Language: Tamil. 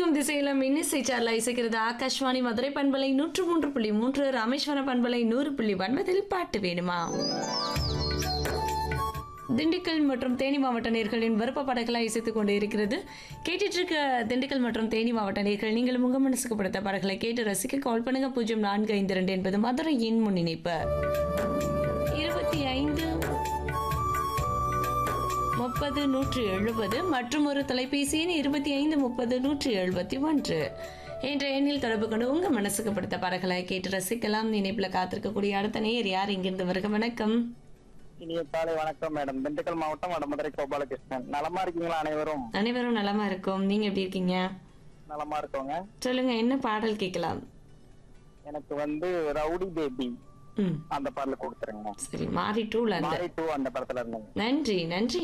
திக்கும் திசையிலும் இன்னிசை சார்ல இசைக்கிறது ஆகாஷ்வாணி மதுரை பண்பலை நூற்று மூன்று புள்ளி மூன்று ராமேஸ்வரம் பண்பலை நூறு புள்ளி ஒன்பதில் பாட்டு வேணுமா திண்டுக்கல் மற்றும் தேனி மாவட்ட நேர்களின் விருப்ப படங்களாக இசைத்துக் கொண்டு இருக்கிறது கேட்டுட்டு இருக்க திண்டுக்கல் மற்றும் தேனி மாவட்ட நேர்கள் நீங்கள் உங்க மனசுக்கு படுத்த படங்களை கேட்டு ரசிக்க கால் பண்ணுங்க பூஜ்ஜியம் நான்கு ஐந்து ரெண்டு என்பது மதுரையின் முன்னிணைப்பு இருபத்தி ஐந்து முப்பது நூற்று எழுபது மற்றும் ஒரு தொலைபேசி எண் இருபத்தி ஐந்து முப்பது நூற்று எழுபத்தி ஒன்று என்ற எண்ணில் தொடர்பு கொண்டு உங்க மனசுக்கு பிடித்த படங்களை கேட்டு ரசிக்கலாம் நினைப்புல காத்திருக்கக்கூடிய அடுத்த நேயர் யார் இங்கிருந்து வருக வணக்கம் இனிய காலை வணக்கம் மேடம் திண்டுக்கல் மாவட்டம் வடமதுரை கோபாலகிருஷ்ணன் நலமா இருக்கீங்களா அனைவரும் அனைவரும் நலமா இருக்கும் நீங்க எப்படி இருக்கீங்க நலமா இருக்கோங்க சொல்லுங்க என்ன பாடல் கேட்கலாம் எனக்கு வந்து ரவுடி பேபி ம் அந்த பாடல கொடுத்துருங்க சரி மாறி டூல அந்த மாரி டூ அந்த படத்துல இருந்துங்க நன்றி நன்றி